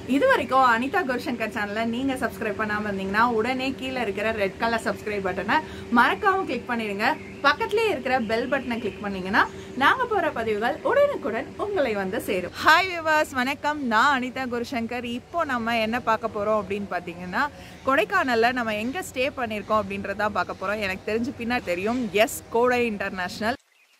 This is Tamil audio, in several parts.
இது வரைக்கும் அனிதா குருசங்கர் சேனலை நீங்க சப்ஸ்கிரைப் பண்ணாம இருந்தீங்கன்னா உடனே கீழே இருக்கிற ரெட் கலர் சப்ஸ்கிரைப் பட்டனை மறக்காம கிளிக் பண்ணிடுங்க பக்கத்துலயே இருக்கிற பெல் பட்டனை கிளிக் பண்ணீங்கன்னா நாங்க போற பதிவுகள் உடனுக்குடன் உங்களை வந்து சேரும் ஹாய் விவாஸ் வணக்கம் நான் அனிதா குருசங்கர் இப்போ நம்ம என்ன பார்க்க போறோம் அப்படின்னு பார்த்தீங்கன்னா கொடைக்கானல்ல நம்ம எங்க ஸ்டே பண்ணியிருக்கோம் அப்படின்றதான் பார்க்க போறோம் எனக்கு தெரிஞ்சு பின்னாடி தெரியும் எஸ் கோடை இன்டர்நேஷனல்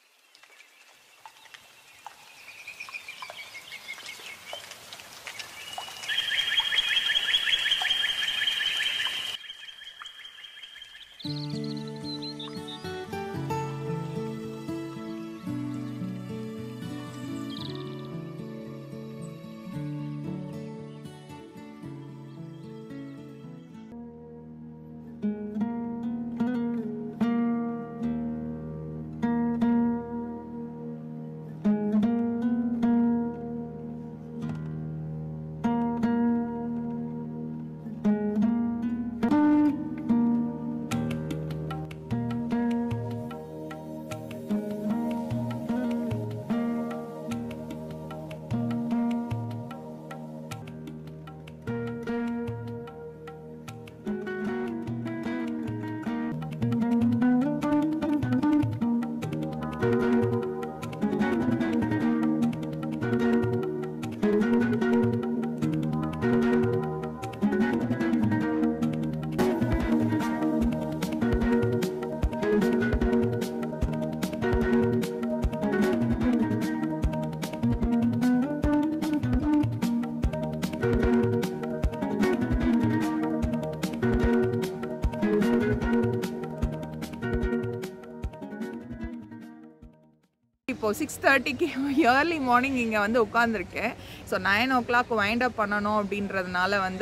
இப்போ சிக்ஸ் தேர்ட்டிக்கு ஏர்லி மார்னிங் இங்கே வந்து உட்காந்துருக்கேன் so nine o'clock wind up பண்ணணும் அப்படின்றதுனால வந்து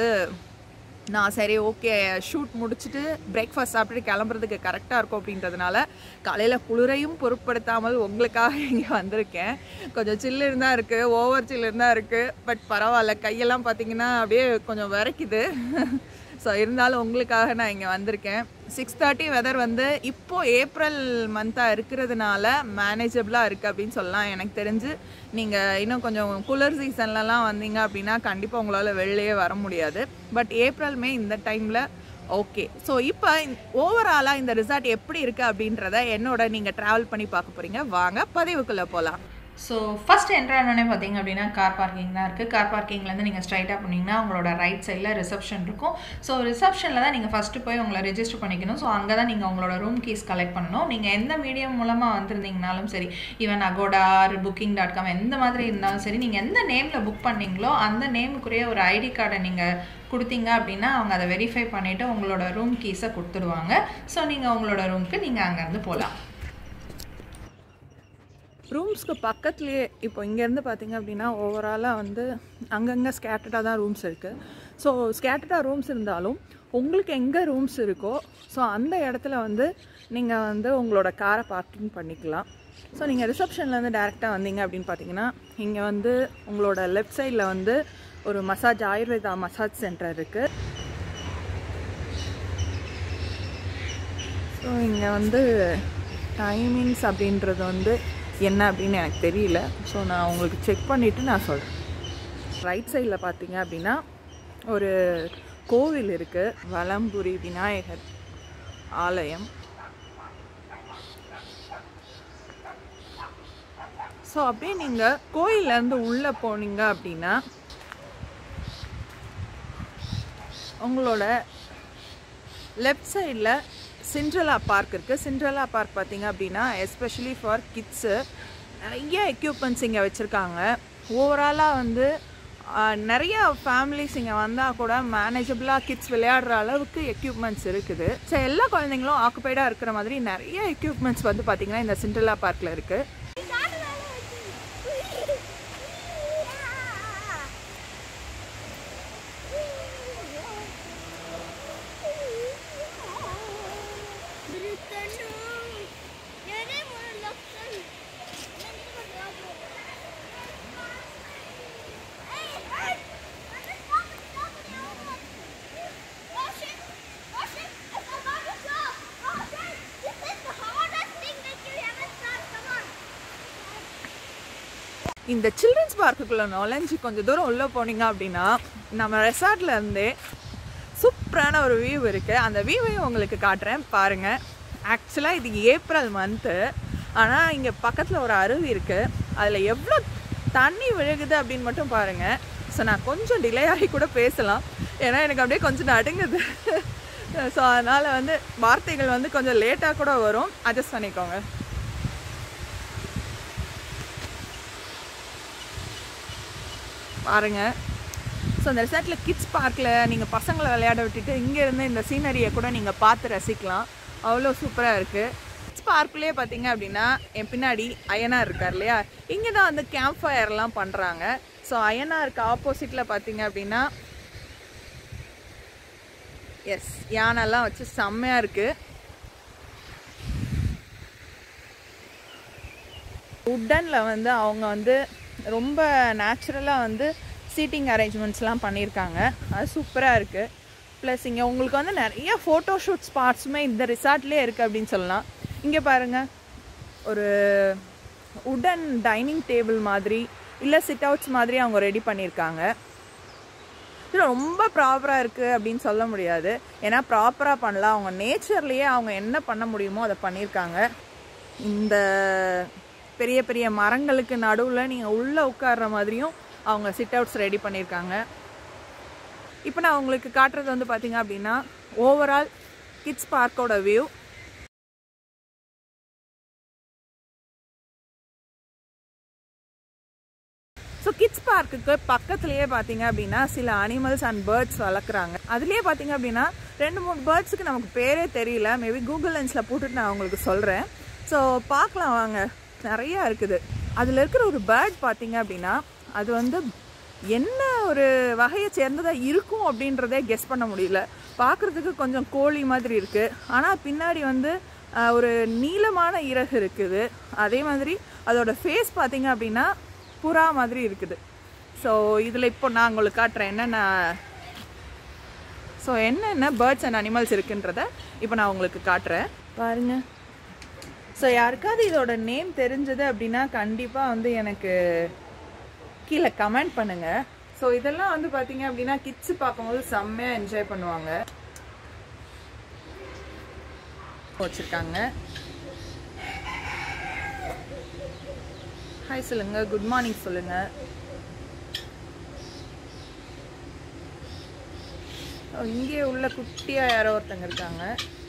நான் சரி ஓகே ஷூட் முடிச்சுட்டு பிரேக்ஃபாஸ்ட் சாப்பிட்டுட்டு கிளம்புறதுக்கு கரெக்டாக இருக்கும் அப்படின்றதுனால காலையில் குளிரையும் பொருட்படுத்தாமல் உங்களுக்காக இங்கே வந்திருக்கேன் கொஞ்சம் சில்லுன்னு தான் இருக்குது ஓவர் சில்லுன்னு தான் இருக்குது பட் பரவாயில்ல கையெல்லாம் பார்த்தீங்கன்னா அப்படியே கொஞ்சம் விரைக்குது ஸோ இருந்தாலும் உங்களுக்காக நான் இங்கே வந்திருக்கேன் சிக்ஸ் தேர்ட்டி வெதர் வந்து இப்போ ஏப்ரல் மந்த்தாக இருக்கிறதுனால மேனேஜபிளாக இருக்குது அப்படின்னு சொல்லலாம் எனக்கு தெரிஞ்சு நீங்கள் இன்னும் கொஞ்சம் குளிர் சீசன்லலாம் வந்தீங்க அப்படின்னா கண்டிப்பாக உங்களால் வெளியே வர முடியாது பட் ஏப்ரல் மே இந்த டைமில் ஓகே ஸோ இப்போ ஓவராலாக இந்த ரிசார்ட் எப்படி இருக்குது அப்படின்றத என்னோட நீங்கள் ட்ராவல் பண்ணி பார்க்க போகிறீங்க வாங்க பதிவுக்குள்ளே போகலாம் ஸோ ஃபஸ்ட் என்ட்ரானோடனே பார்த்தீங்க அப்படின்னா கார் பார்க்கிங் தான் இருக்குது கார் பார்க்கிங்லேருந்து நீங்கள் ஸ்ட்ரைட்டாக போனீங்கன்னா உங்களோட ரைட் சைடில் ரிசப்ஷன் இருக்கும் ஸோ ரிசப்ஷனில் தான் நீங்கள் ஃபஸ்ட்டு போய் உங்களை ரெஜிஸ்டர் பண்ணிக்கணும் ஸோ அங்கே தான் நீங்கள் உங்களோட ரூம் கீஸ் கலெக்ட் பண்ணணும் நீங்கள் எந்த மீடியம் மூலமாக வந்திருந்தீங்கனாலும் சரி even Agoda booking dot com எந்த மாதிரி இருந்தாலும் சரி நீங்கள் எந்த நேமில் புக் பண்ணீங்களோ அந்த நேமுக்குரிய ஒரு ஐடி கார்டை நீங்கள் கொடுத்தீங்க அப்படின்னா அவங்க அதை வெரிஃபை பண்ணிவிட்டு உங்களோட ரூம் கீஸை கொடுத்துடுவாங்க ஸோ நீங்கள் உங்களோட ரூமுக்கு நீங்கள் அங்கேருந்து போகலாம் ரூம்ஸ்க்கு பக்கத்துலேயே இப்போ இங்கேருந்து பார்த்தீங்க அப்படின்னா ஓவராலாக வந்து அங்கங்கே ஸ்கேட்டர்டாக தான் ரூம்ஸ் இருக்குது ஸோ ஸ்கேட்டர்டாக ரூம்ஸ் இருந்தாலும் உங்களுக்கு எங்கே ரூம்ஸ் இருக்கோ ஸோ அந்த இடத்துல வந்து நீங்கள் வந்து உங்களோட காரை பார்க்கிங் பண்ணிக்கலாம் ஸோ நீங்கள் ரிசப்ஷன்லேருந்து டேரெக்டாக வந்தீங்க அப்படின்னு பார்த்தீங்கன்னா இங்கே வந்து உங்களோட லெஃப்ட் சைடில் வந்து ஒரு மசாஜ் ஆயுர்வேதா மசாஜ் சென்டர் இருக்குது ஸோ இங்கே வந்து டைமிங்ஸ் அப்படின்றது வந்து என்ன அப்படின்னு எனக்கு தெரியல ஸோ நான் உங்களுக்கு செக் பண்ணிவிட்டு நான் சொல்கிறேன் ரைட் சைடில் பார்த்தீங்க அப்படின்னா ஒரு கோவில் இருக்குது வலம்புரி விநாயகர் ஆலயம் ஸோ அப்படியே நீங்கள் கோயிலேருந்து உள்ளே போனீங்க அப்படின்னா உங்களோட லெஃப்ட் சைடில் சிண்ட்ரலா பார்க் இருக்குது சிண்ட்ரலா பார்க் பார்த்தீங்க அப்படின்னா எஸ்பெஷலி ஃபார் கிட்ஸு நிறைய எக்யூப்மெண்ட்ஸ் இங்கே வச்சுருக்காங்க ஓவராலாக வந்து நிறைய ஃபேமிலிஸ் இங்கே வந்தால் கூட மேனேஜபிளாக கிட்ஸ் விளையாடுற அளவுக்கு எக்யூப்மெண்ட்ஸ் இருக்குது ஸோ எல்லா குழந்தைங்களும் ஆக்குபைடாக இருக்கிற மாதிரி நிறைய எக்யூப்மெண்ட்ஸ் வந்து பார்த்திங்கன்னா இந்த சிண்ட்ரலா பார்க்கில் இருக்குது இந்த சில்ட்ரன்ஸ் பார்க்குக்குள்ளே நுழைஞ்சு கொஞ்சம் தூரம் உள்ளே போனீங்க அப்படின்னா நம்ம ரெசார்ட்ல இருந்தே சூப்பரான ஒரு வியூ இருக்குது அந்த வியூவையும் உங்களுக்கு காட்டுறேன் பாருங்கள் ஆக்சுவலாக இது ஏப்ரல் மந்த்து ஆனால் இங்கே பக்கத்தில் ஒரு அருவி இருக்குது அதில் எவ்வளோ தண்ணி விழுகுது அப்படின்னு மட்டும் பாருங்கள் ஸோ நான் கொஞ்சம் டிலே ஆகி கூட பேசலாம் ஏன்னா எனக்கு அப்படியே கொஞ்சம் நடுங்குது ஸோ அதனால் வந்து வார்த்தைகள் வந்து கொஞ்சம் லேட்டாக கூட வரும் அட்ஜஸ்ட் பண்ணிக்கோங்க பாருங்க ஸோ அந்த ரெசார்ட்டில் கிட்ஸ் பார்க்கில் நீங்கள் பசங்களை விளையாட விட்டுட்டு இங்கே இருந்து இந்த சீனரியை கூட நீங்கள் பார்த்து ரசிக்கலாம் அவ்வளோ சூப்பராக இருக்குது கிட்ஸ் பார்க்லேயே பார்த்தீங்க அப்படின்னா என் பின்னாடி அயனார் இருக்கார் இல்லையா இங்கே தான் வந்து கேம்ப் ஃபயர்லாம் பண்ணுறாங்க ஸோ அயனாருக்கு ஆப்போசிட்டில் பார்த்தீங்க அப்படின்னா எஸ் யானைலாம் வச்சு செம்மையாக இருக்குது உட்டனில் வந்து அவங்க வந்து ரொம்ப நேச்சுரலாக வந்து சீட்டிங் அரேஞ்ச்மெண்ட்ஸ்லாம் பண்ணியிருக்காங்க அது சூப்பராக இருக்குது ப்ளஸ் இங்கே உங்களுக்கு வந்து நிறைய ஃபோட்டோ ஷூட் ஸ்பாட்ஸுமே இந்த ரிசார்ட்லேயே இருக்குது அப்படின்னு சொல்லலாம் இங்கே பாருங்கள் ஒரு உடன் டைனிங் டேபிள் மாதிரி இல்லை சிட் அவுட்ஸ் மாதிரி அவங்க ரெடி பண்ணியிருக்காங்க இது ரொம்ப ப்ராப்பராக இருக்குது அப்படின்னு சொல்ல முடியாது ஏன்னா ப்ராப்பராக பண்ணலாம் அவங்க நேச்சர்லேயே அவங்க என்ன பண்ண முடியுமோ அதை பண்ணியிருக்காங்க இந்த பெரிய பெரிய மரங்களுக்கு நடுவில் நீங்கள் உள்ளே உட்கார்ற மாதிரியும் அவங்க சிட் அவுட்ஸ் ரெடி பண்ணியிருக்காங்க இப்போ நான் உங்களுக்கு காட்டுறது வந்து பார்த்தீங்க அப்படின்னா ஓவரால் கிட்ஸ் பார்க்கோட வியூ ஸோ கிட்ஸ் பார்க்குக்கு பக்கத்துலேயே பார்த்தீங்க அப்படின்னா சில அனிமல்ஸ் அண்ட் பேர்ட்ஸ் வளர்க்குறாங்க அதுலேயே பார்த்தீங்க அப்படின்னா ரெண்டு மூணு பேர்ட்ஸுக்கு நமக்கு பேரே தெரியல மேபி கூகுள் லென்ஸில் போட்டுட்டு நான் உங்களுக்கு சொல்கிறேன் ஸோ பார்க்கலாம் வாங்க நிறையா இருக்குது அதில் இருக்கிற ஒரு பேர்ட் பார்த்தீங்க அப்படின்னா அது வந்து என்ன ஒரு வகையை சேர்ந்ததாக இருக்கும் அப்படின்றதே கெஸ் பண்ண முடியல பார்க்குறதுக்கு கொஞ்சம் கோழி மாதிரி இருக்குது ஆனால் பின்னாடி வந்து ஆஹ், ஒரு நீளமான இறகு இருக்குது அதே மாதிரி அதோட ஃபேஸ் பார்த்தீங்க அப்படின்னா புறா மாதிரி இருக்குது ஸோ இதில் இப்போ நான் உங்களுக்கு காட்டுறேன் என்னென்ன ஸோ என்னென்ன பேர்ட்ஸ் அண்ட் அனிமல்ஸ் இருக்குன்றத இப்போ நான் உங்களுக்கு காட்டுறேன் பாருங்க ஸோ யாருக்காவது இதோட நேம் தெரிஞ்சது அப்படின்னா கண்டிப்பாக வந்து எனக்கு கீழே கமெண்ட் பண்ணுங்க ஸோ இதெல்லாம் வந்து பார்த்தீங்க அப்படின்னா கிட்ஸ் பார்க்கும்போது செம்மையாக என்ஜாய் பண்ணுவாங்க வச்சுருக்காங்க ஹாய் சொல்லுங்க குட் மார்னிங் சொல்லுங்க ஓ, இங்கே உள்ள குட்டியா யாரோ ஒருத்தங்க இருக்காங்க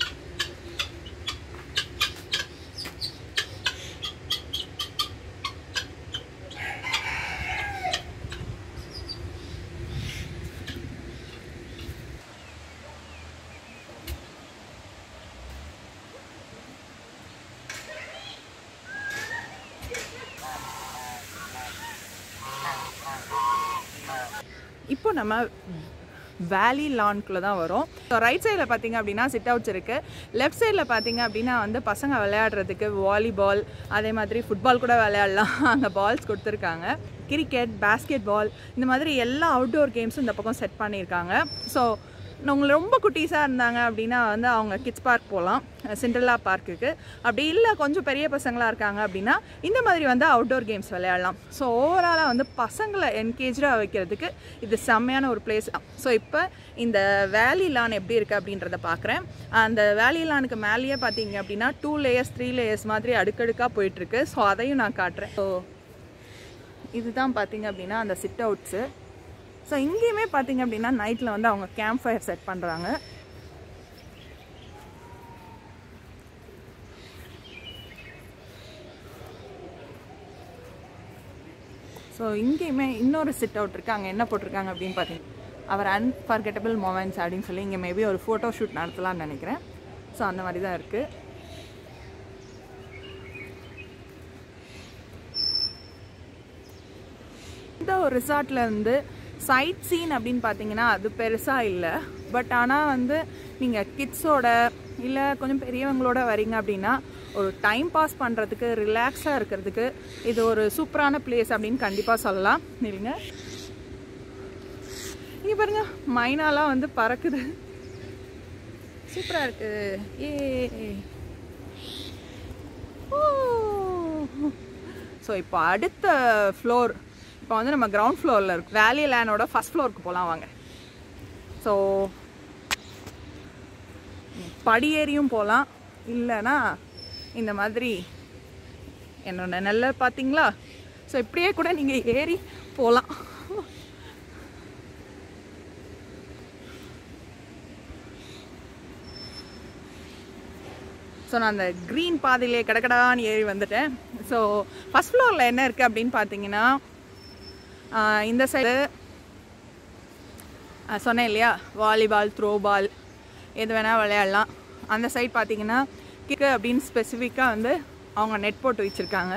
இப்போ நம்ம வேலி லான்குள்ளே தான் வரும் ஸோ ரைட் சைடில் பார்த்தீங்க அப்படின்னா சிட் அவுட்ஸ் இருக்குது லெஃப்ட் சைடில் பார்த்தீங்க அப்படின்னா வந்து பசங்க விளையாடுறதுக்கு வாலிபால் அதே மாதிரி ஃபுட்பால் கூட விளையாடலாம் அங்கே பால்ஸ் கொடுத்துருக்காங்க கிரிக்கெட் பேஸ்கெட் பால் இந்த மாதிரி எல்லா அவுட்டோர் கேம்ஸும் இந்த பக்கம் செட் பண்ணியிருக்காங்க ஸோ உங்களை ரொம்ப குட்டீஸாக இருந்தாங்க அப்படின்னா வந்து அவங்க கிட்ஸ் பார்க் போகலாம் சிண்ட்ரலா பார்க்குக்கு அப்படி இல்லை கொஞ்சம் பெரிய பசங்களாக இருக்காங்க அப்படின்னா இந்த மாதிரி வந்து அவுட்டோர் கேம்ஸ் விளையாடலாம் ஸோ ஓவராலாக வந்து பசங்களை என்கேஜாக வைக்கிறதுக்கு இது செம்மையான ஒரு பிளேஸ் ஸோ இப்போ இந்த வேலி லான் எப்படி இருக்குது அப்படின்றத பார்க்குறேன் அந்த வேலி லானுக்கு மேலேயே பார்த்தீங்க அப்படின்னா டூ லேயர்ஸ் த்ரீ லேயர்ஸ் மாதிரி அடுக்கடுக்காக போயிட்டுருக்கு ஸோ அதையும் நான் காட்டுறேன் ஸோ இதுதான் பார்த்தீங்க அப்படின்னா அந்த சிட் அவுட்ஸு ஸோ இங்கேயுமே பார்த்தீங்க அப்படின்னா நைட்டில் வந்து அவங்க கேம்ப் ஃபயர் செட் பண்ணுறாங்க ஸோ இங்கேயுமே இன்னொரு சிட் அவுட் இருக்குது அங்கே என்ன போட்டிருக்காங்க அப்படின்னு பார்த்தீங்கன்னா அவர் அன்ஃபர்கெட்டபிள் மூமெண்ட்ஸ் அப்படின்னு சொல்லி இங்கே மேபி ஒரு ஃபோட்டோ ஷூட் நடத்தலாம்னு நினைக்கிறேன் ஸோ அந்த மாதிரி தான் இருக்குது இந்த ஒரு ரிசார்ட்ல இருந்து சைட் சீன் அப்படின்னு பார்த்தீங்கன்னா அது பெருசாக இல்லை பட் ஆனால் வந்து நீங்கள் கிட்ஸோட இல்லை கொஞ்சம் பெரியவங்களோட வரீங்க அப்படின்னா ஒரு டைம் பாஸ் பண்ணுறதுக்கு ரிலாக்ஸாக இருக்கிறதுக்கு இது ஒரு சூப்பரான பிளேஸ் அப்படின்னு கண்டிப்பாக சொல்லலாம் இல்லைங்க இங்கே பாருங்க மைனாலாம் வந்து பறக்குது சூப்பராக இருக்கு ஏ ஸோ இப்போ அடுத்த ஃப்ளோர் இப்போ வந்து நம்ம கிரவுண்ட் ஃப்ளோரில் இருக்கோம் வேலி லேனோட ஃபஸ்ட் ஃப்ளோருக்கு போகலாம் வாங்க ஸோ படியேறியும் போகலாம் இல்லைன்னா இந்த மாதிரி என்னோட நெல்லை பார்த்தீங்களா ஸோ இப்படியே கூட நீங்கள் ஏறி போகலாம் ஸோ நான் அந்த க்ரீன் பாதையிலே கடகடான்னு ஏறி வந்துட்டேன் ஸோ ஃபஸ்ட் ஃப்ளோரில் என்ன இருக்குது அப்படின்னு பார்த்தீங்கன்னா ஆஹ் இந்த சைடு சொன்னேன் இல்லையா வாலிபால் த்ரோ பால் எது வேணால் விளையாடலாம் அந்த சைடு பார்த்தீங்கன்னா கிக்கு அப்படின்னு ஸ்பெசிஃபிக்காக வந்து அவங்க நெட் போட்டு வச்சுருக்காங்க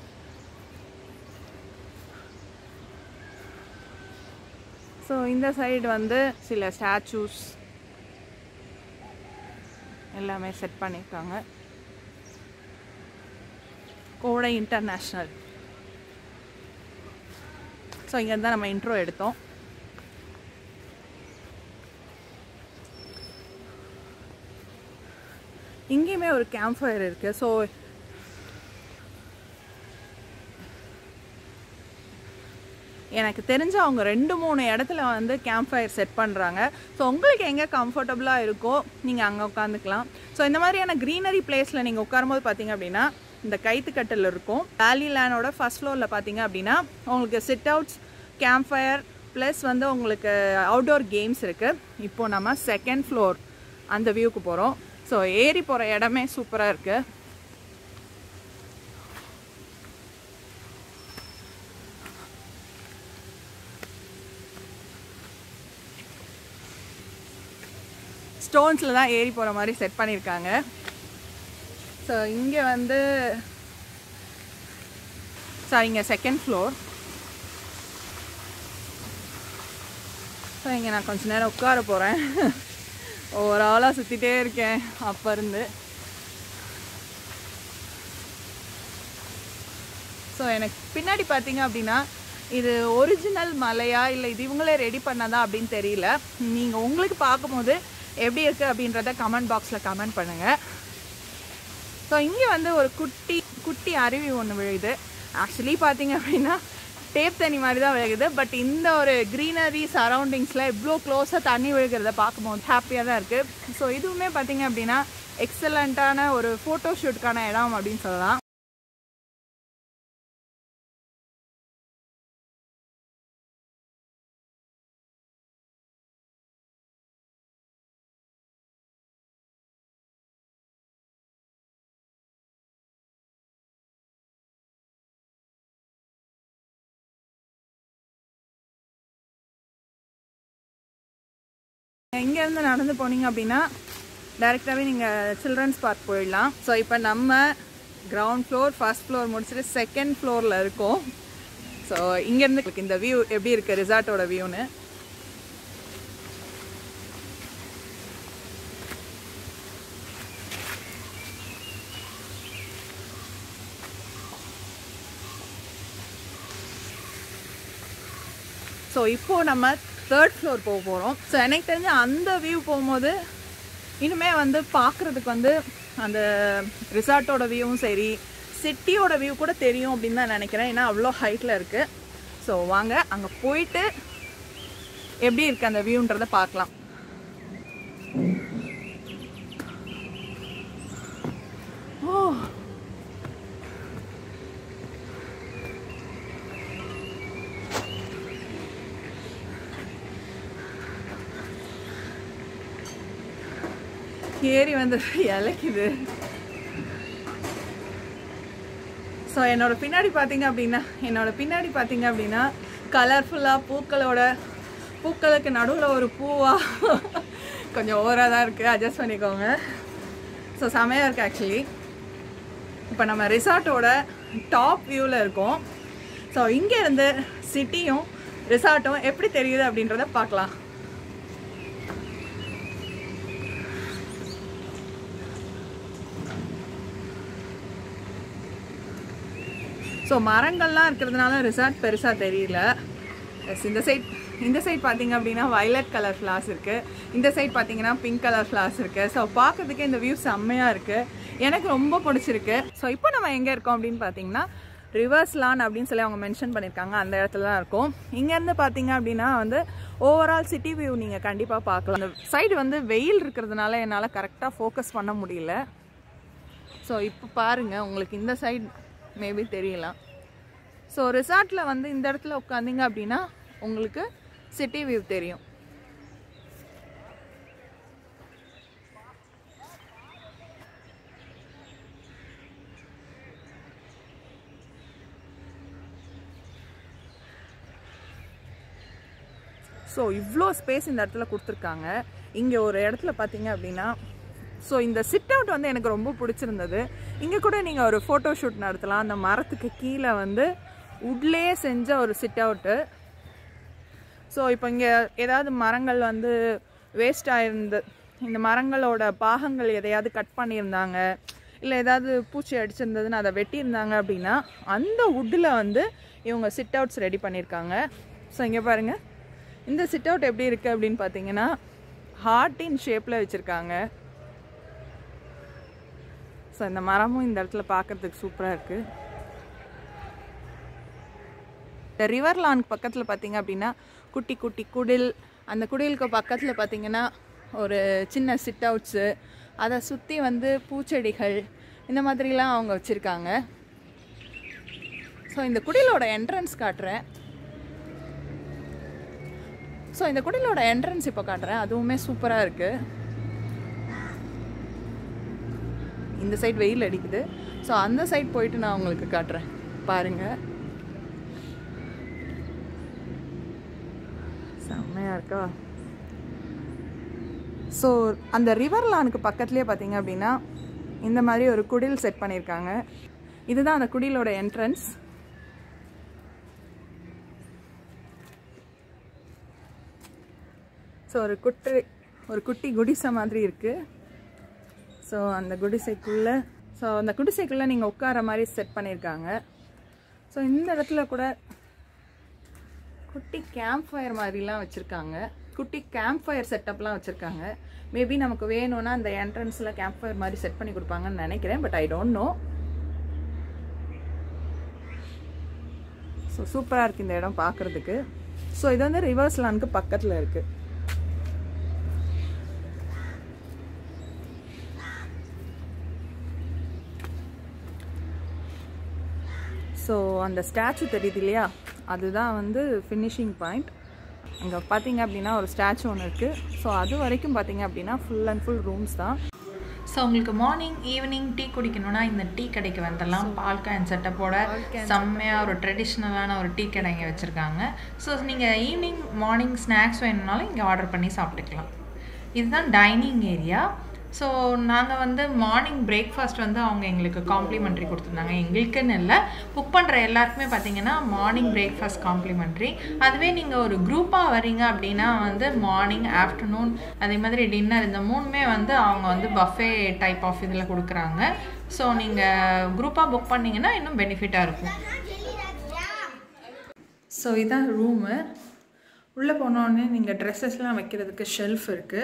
ஸோ இந்த சைடு வந்து சில ஸ்டாச்சூஸ் எல்லாமே செட் பண்ணியிருக்காங்க கோடை இன்டர்நேஷ்னல் ஸோ இங்கேருந்து தான் நம்ம இன்ட்ரோ எடுத்தோம் இங்கேயுமே ஒரு கேம்ப் ஃபயர் இருக்குது ஸோ எனக்கு தெரிஞ்ச அவங்க ரெண்டு மூணு இடத்துல வந்து கேம்ப் ஃபயர் செட் பண்ணுறாங்க ஸோ உங்களுக்கு எங்கே கம்ஃபர்டபுளாக இருக்கோ நீங்கள் அங்கே உட்காந்துக்கலாம் ஸோ இந்த மாதிரியான க்ரீனரி பிளேஸில் நீங்கள் உட்காரும்போது பார்த்தீங்க அப்படின்னா இந்த கைத்துக்கட்டில் இருக்கும் வேலி லேனோட ஃபஸ்ட் ஃப்ளோரில் பார்த்தீங்க அப்படின்னா உங்களுக்கு sit outs camp fire plus வந்து உங்களுக்கு அவுட்டோர் கேம்ஸ் இருக்குது இப்போது நம்ம செகண்ட் ஃப்ளோர் அந்த வியூக்கு போகிறோம் ஸோ ஏறி போகிற இடமே சூப்பராக இருக்குது ஸ்டோன்ஸில் தான் ஏறி போகிற மாதிரி செட் பண்ணியிருக்காங்க ஸோ இங்கே வந்து சார் இங்கே செகண்ட் ஃப்ளோர் ஸோ இங்கே நான் கொஞ்ச நேரம் உட்கார போகிறேன் ஒரு ஆளாக சுற்றிட்டே இருக்கேன் அப்போ இருந்து ஸோ எனக்கு பின்னாடி பார்த்தீங்க அப்படின்னா இது ஒரிஜினல் மலையா இல்லை இது இவங்களே ரெடி பண்ணதா அப்படின்னு தெரியல நீங்கள் உங்களுக்கு பார்க்கும்போது எப்படி இருக்குது அப்படின்றத கமெண்ட் பாக்ஸில் கமெண்ட் பண்ணுங்கள் ஸோ இங்கே வந்து ஒரு குட்டி குட்டி அருவி ஒன்று விழுது ஆக்சுவலி பார்த்தீங்க அப்படின்னா டேப் தண்ணி மாதிரி தான் விழுகுது பட் இந்த ஒரு க்ரீனரி சரௌண்டிங்ஸில் இவ்வளோ க்ளோஸாக தண்ணி விழுகிறத பார்க்கும்போது ஹாப்பியாக தான் இருக்குது ஸோ இதுவுமே பார்த்தீங்க அப்படின்னா எக்ஸலண்ட்டான ஒரு ஃபோட்டோ ஷூட்டுக்கான இடம் அப்படின்னு சொல்லலாம் இங்கேருந்து நடந்து போனீங்க அப்படின்னா டைரெக்டாகவே நீங்கள் சில்ட்ரன்ஸ் பார்க் போயிடலாம் ஸோ இப்போ நம்ம கிரவுண்ட் ஃப்ளோர் ஃபர்ஸ்ட் ஃப்ளோர் முடிச்சுட்டு செகண்ட் ஃப்ளோரில் இருக்கோம் ஸோ இங்கேருந்து உங்களுக்கு இந்த வியூ எப்படி இருக்குது ரிசார்ட்டோட வியூன்னு ஸோ இப்போது நம்ம தேர்ட் ஃப்ளோர் போக போகிறோம் ஸோ எனக்கு தெரிஞ்ச அந்த வியூ போகும்போது இனிமே வந்து பார்க்குறதுக்கு வந்து அந்த ரிசார்ட்டோட வியூவும் சரி சிட்டியோட வியூ கூட தெரியும் அப்படின்னு தான் நினைக்கிறேன் ஏன்னா அவ்வளோ ஹைட்டில் இருக்குது ஸோ வாங்க அங்கே போயிட்டு எப்படி இருக்குது அந்த வியூன்றதை பார்க்கலாம் ஓ ஏறி வந்து இலைக்குது ஸோ என்னோட பின்னாடி பார்த்தீங்க அப்படின்னா என்னோட பின்னாடி பார்த்தீங்க அப்படின்னா கலர்ஃபுல்லாக பூக்களோட பூக்களுக்கு நடுவில் ஒரு பூவா கொஞ்சம் ஓவராக தான் இருக்குது அட்ஜஸ்ட் பண்ணிக்கோங்க ஸோ செமையாக இருக்குது ஆக்சுவலி இப்போ நம்ம ரிசார்ட்டோட டாப் வியூவில் இருக்கோம் ஸோ இங்கேருந்து சிட்டியும் ரிசார்ட்டும் எப்படி தெரியுது அப்படின்றத பார்க்கலாம் ஸோ மரங்கள்லாம் இருக்கிறதுனால ரிசார்ட் பெருசாக தெரியல எஸ் இந்த சைட் இந்த சைட் பார்த்தீங்க அப்படின்னா வயலட் கலர் ஃப்ளார்ஸ் இருக்குது இந்த சைட் பார்த்தீங்கன்னா பிங்க் கலர் ஃப்ளார்ஸ் இருக்குது ஸோ பார்க்கறதுக்கே இந்த வியூ செம்மையாக இருக்குது எனக்கு ரொம்ப பிடிச்சிருக்கு ஸோ இப்போ நம்ம எங்கே இருக்கோம் அப்படின்னு பார்த்தீங்கன்னா ரிவர்ஸ் லான் அப்படின்னு சொல்லி அவங்க மென்ஷன் பண்ணியிருக்காங்க அந்த இடத்துல தான் இருக்கும் இங்கேருந்து பார்த்தீங்க அப்படின்னா வந்து ஓவரால் சிட்டி வியூ நீங்கள் கண்டிப்பாக பார்க்கலாம் அந்த சைடு வந்து வெயில் இருக்கிறதுனால என்னால் கரெக்டாக ஃபோக்கஸ் பண்ண முடியல ஸோ இப்போ பாருங்கள் உங்களுக்கு இந்த சைடு மேபி தெரியலாம் ஸோ ரிசார்ட்டில் வந்து இந்த இடத்துல உட்காந்திங்க அப்படின்னா உங்களுக்கு சிட்டி வியூ தெரியும் ஸோ இவ்வளோ ஸ்பேஸ் இந்த இடத்துல கொடுத்துருக்காங்க இங்கே ஒரு இடத்துல பார்த்தீங்க அப்படின்னா ஸோ இந்த சிட் அவுட் வந்து எனக்கு ரொம்ப பிடிச்சிருந்தது இங்கே கூட நீங்கள் ஒரு ஃபோட்டோ ஷூட் நடத்தலாம் அந்த மரத்துக்கு கீழே வந்து உட்லேயே செஞ்ச ஒரு சிட் அவுட்டு ஸோ இப்போ இங்கே ஏதாவது மரங்கள் வந்து வேஸ்ட் ஆயிருந்து இந்த மரங்களோட பாகங்கள் எதையாவது கட் பண்ணியிருந்தாங்க இல்லை ஏதாவது பூச்சி அடிச்சிருந்ததுன்னு அதை வெட்டியிருந்தாங்க அப்படின்னா அந்த வுட்டில் வந்து இவங்க சிட் அவுட்ஸ் ரெடி பண்ணியிருக்காங்க ஸோ இங்கே பாருங்கள் இந்த சிட் அவுட் எப்படி இருக்குது அப்படின்னு பார்த்தீங்கன்னா ஹார்ட்டின் ஷேப்பில் வச்சுருக்காங்க ஸோ இந்த மரமும் இந்த இடத்துல பார்க்குறதுக்கு சூப்பராக இருக்குது இந்த ரிவர் லான் பக்கத்தில் பார்த்தீங்க அப்படின்னா குட்டி குட்டி குடில் அந்த குடிலுக்கு பக்கத்தில் பார்த்தீங்கன்னா ஒரு சின்ன சிட் அவுட்ஸு அதை சுற்றி வந்து பூச்செடிகள் இந்த மாதிரிலாம் அவங்க வச்சுருக்காங்க ஸோ இந்த குடிலோட என்ட்ரன்ஸ் காட்டுறேன் ஸோ இந்த குடிலோட என்ட்ரன்ஸ் இப்போ காட்டுறேன் அதுவுமே சூப்பராக இருக்குது இந்த சைடு வெயில் அடிக்குது ஸோ அந்த சைடு போயிட்டு நான் உங்களுக்கு காட்டுறேன் பாருங்கள் செம்மையாக இருக்கா ஸோ அந்த ரிவர் லானுக்கு பக்கத்துலேயே பார்த்தீங்க அப்படின்னா இந்த மாதிரி ஒரு குடில் செட் பண்ணியிருக்காங்க இதுதான் அந்த குடிலோட என்ட்ரன்ஸ் ஸோ ஒரு குட்டி ஒரு குட்டி குடிசை மாதிரி இருக்குது ஸோ அந்த குடிசைக்குள்ளே ஸோ அந்த குடிசைக்குள்ளே நீங்கள் உட்கார மாதிரி செட் பண்ணியிருக்காங்க ஸோ இந்த இடத்துல கூட குட்டி கேம்ப் ஃபயர் மாதிரிலாம் வச்சுருக்காங்க குட்டி கேம்ப் ஃபயர் செட்டப்லாம் வச்சுருக்காங்க மேபி நமக்கு வேணும்னா அந்த என்ட்ரன்ஸில் கேம்ப் ஃபயர் மாதிரி செட் பண்ணி கொடுப்பாங்கன்னு நினைக்கிறேன் but I don't know so சூப்பராக இருக்குது இந்த இடம் பார்க்குறதுக்கு ஸோ இது வந்து ரிவர்ஸ் லானுக்கு பக்கத்தில் இருக்குது ஸோ அந்த ஸ்டாச்சு தெரியுது இல்லையா அதுதான் வந்து ஃபினிஷிங் பாயிண்ட் அங்கே பார்த்தீங்க அப்படின்னா ஒரு ஸ்டாச்சு ஒன்று இருக்குது ஸோ அது வரைக்கும் பார்த்தீங்க அப்படின்னா ஃபுல் அண்ட் ஃபுல் ரூம்ஸ் தான் ஸோ உங்களுக்கு மார்னிங் ஈவினிங் டீ குடிக்கணும்னா இந்த டீ கடைக்கு வந்துடலாம் பால் கேன் செட்டப்போட செம்மையாக ஒரு ட்ரெடிஷ்னலான ஒரு டீ கடை இங்கே வச்சுருக்காங்க ஸோ நீங்கள் ஈவினிங் மார்னிங் ஸ்நாக்ஸ் வேணும்னாலும் இங்கே ஆர்டர் பண்ணி சாப்பிட்டுக்கலாம் இதுதான் டைனிங் ஏரியா ஸோ நாங்கள் வந்து மார்னிங் பிரேக்ஃபாஸ்ட் வந்து அவங்க எங்களுக்கு காம்ப்ளிமெண்ட்ரி கொடுத்துருந்தாங்க எங்களுக்குன்னு இல்லை புக் பண்ணுற எல்லாருக்குமே பார்த்தீங்கன்னா மார்னிங் பிரேக்ஃபாஸ்ட் காம்ப்ளிமெண்ட்ரி அதுவே நீங்கள் ஒரு குரூப்பாக வரீங்க அப்படின்னா வந்து மார்னிங் ஆஃப்டர்நூன் அதே மாதிரி டின்னர் இந்த மூணுமே வந்து அவங்க வந்து பஃபே டைப் ஆஃப் இதில் கொடுக்குறாங்க ஸோ நீங்கள் குரூப்பாக புக் பண்ணிங்கன்னா இன்னும் பெனிஃபிட்டாக இருக்கும் ஸோ இதான் ரூமு உள்ளே போனோடனே நீங்கள் ட்ரெஸ்ஸஸ்லாம் வைக்கிறதுக்கு ஷெல்ஃப் இருக்குது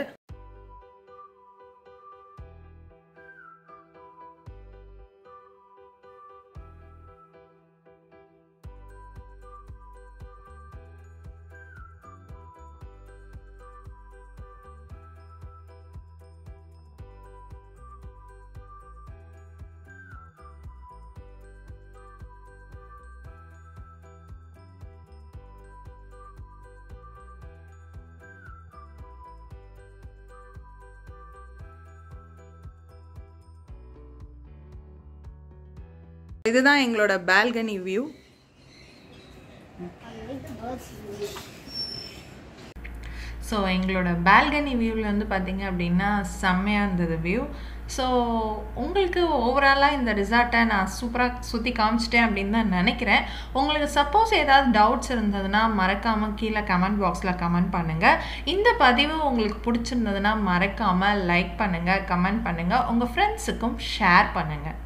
இதுதான் எங்களோட பால்கனி வியூ ஸோ எங்களோட பால்கனி வியூவில் வந்து பார்த்தீங்க அப்படின்னா செம்மையாக இருந்தது வியூ ஸோ உங்களுக்கு ஓவராலாக இந்த ரிசார்ட்டை நான் சூப்பராக சுற்றி காமிச்சிட்டேன் அப்படின்னு தான் நினைக்கிறேன் உங்களுக்கு சப்போஸ் ஏதாவது டவுட்ஸ் இருந்ததுன்னா மறக்காமல் கீழே கமெண்ட் பாக்ஸில் கமெண்ட் பண்ணுங்கள் இந்த பதிவு உங்களுக்கு பிடிச்சிருந்ததுன்னா மறக்காமல் லைக் பண்ணுங்கள் கமெண்ட் பண்ணுங்கள் உங்கள் ஃப்ரெண்ட்ஸுக்கும் ஷேர் பண்ணுங்கள்